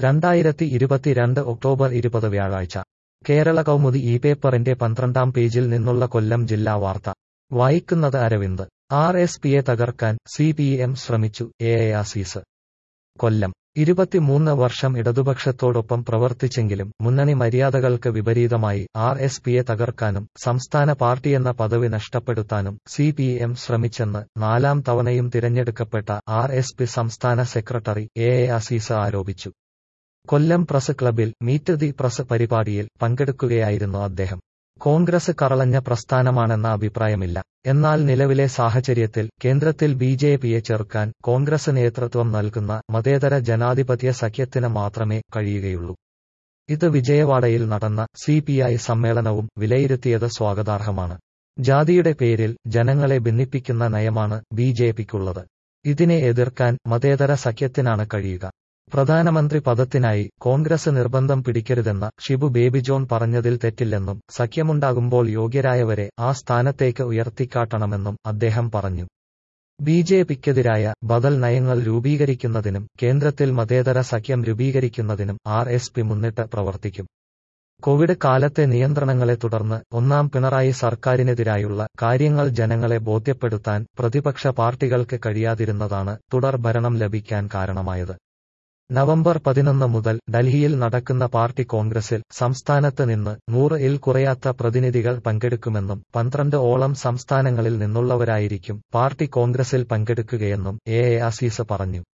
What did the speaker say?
രണ്ടായിരത്തി ഇരുപത്തിരണ്ട് ഒക്ടോബർ ഇരുപത് വ്യാഴാഴ്ച കേരള കൗമുദി ഈ പേപ്പറിന്റെ പന്ത്രണ്ടാം പേജിൽ നിന്നുള്ള കൊല്ലം ജില്ലാ വാർത്ത വായിക്കുന്നത് അരവിന്ദ് ആർ എസ് പിയെ തകർക്കാൻ സി പി എം ശ്രമിച്ചു എ എ അസീസ് കൊല്ലം ഇരുപത്തിമൂന്ന് വർഷം ഇടതുപക്ഷത്തോടൊപ്പം പ്രവർത്തിച്ചെങ്കിലും മുന്നണി മര്യാദകൾക്ക് വിപരീതമായി ആർ എസ് പിയെ തകർക്കാനും സംസ്ഥാന പാർട്ടിയെന്ന പദവി നഷ്ടപ്പെടുത്താനും സി പി എം ശ്രമിച്ചെന്ന് നാലാം തവണയും തിരഞ്ഞെടുക്കപ്പെട്ട ആർ എസ് പി സംസ്ഥാന സെക്രട്ടറി എ എ അസീസ് ആരോപിച്ചു കൊല്ലം പ്രസ് ക്ലബിൽ മീറ്റ് ദി പ്രസ് പരിപാടിയിൽ പങ്കെടുക്കുകയായിരുന്നു അദ്ദേഹം കോൺഗ്രസ് കറളഞ്ഞ പ്രസ്ഥാനമാണെന്ന അഭിപ്രായമില്ല എന്നാൽ നിലവിലെ സാഹചര്യത്തിൽ കേന്ദ്രത്തിൽ ബി ജെ പിയെ ചെറുക്കാൻ കോൺഗ്രസ് നേതൃത്വം നൽകുന്ന മതേതര ജനാധിപത്യ സഖ്യത്തിന് മാത്രമേ കഴിയുകയുള്ളൂ ഇത് വിജയവാഡയിൽ നടന്ന സി പി ഐ സമ്മേളനവും വിലയിരുത്തിയത് സ്വാഗതാർഹമാണ് ജാതിയുടെ പേരിൽ ജനങ്ങളെ ഭിന്നിപ്പിക്കുന്ന നയമാണ് ബി ജെ പിക്കുള്ളത് ഇതിനെ എതിർക്കാൻ മതേതര സഖ്യത്തിനാണ് കഴിയുക പ്രധാനമന്ത്രി പദത്തിനായി കോൺഗ്രസ് നിർബന്ധം പിടിക്കരുതെന്ന ഷിബു ബേബി ജോൺ പറഞ്ഞതിൽ തെറ്റില്ലെന്നും സഖ്യമുണ്ടാകുമ്പോൾ യോഗ്യരായവരെ ആ സ്ഥാനത്തേക്ക് ഉയർത്തിക്കാട്ടണമെന്നും അദ്ദേഹം പറഞ്ഞു ബി ജെ പിക്കെതിരായ ബദൽ നയങ്ങൾ രൂപീകരിക്കുന്നതിനും കേന്ദ്രത്തിൽ മതേതര സഖ്യം രൂപീകരിക്കുന്നതിനും ആർ എസ് പി മുന്നിട്ട് പ്രവർത്തിക്കും കോവിഡ് കാലത്തെ നിയന്ത്രണങ്ങളെ തുടർന്ന് ഒന്നാം പിണറായി സർക്കാരിനെതിരായുള്ള കാര്യങ്ങൾ ജനങ്ങളെ ബോധ്യപ്പെടുത്താൻ പ്രതിപക്ഷ പാർട്ടികൾക്ക് കഴിയാതിരുന്നതാണ് തുടർ ഭരണം ലഭിക്കാൻ കാരണമായത് നവംബർ പതിനൊന്ന് മുതൽ ഡൽഹിയിൽ നടക്കുന്ന പാർട്ടി കോൺഗ്രസിൽ സംസ്ഥാനത്ത് നിന്ന് നൂറ് ഇൽ കുറയാത്ത പ്രതിനിധികൾ പങ്കെടുക്കുമെന്നും പന്ത്രണ്ട് ഓളം സംസ്ഥാനങ്ങളിൽ നിന്നുള്ളവരായിരിക്കും പാർട്ടി കോൺഗ്രസിൽ പങ്കെടുക്കുകയെന്നും എ എ അസീസ് പറഞ്ഞു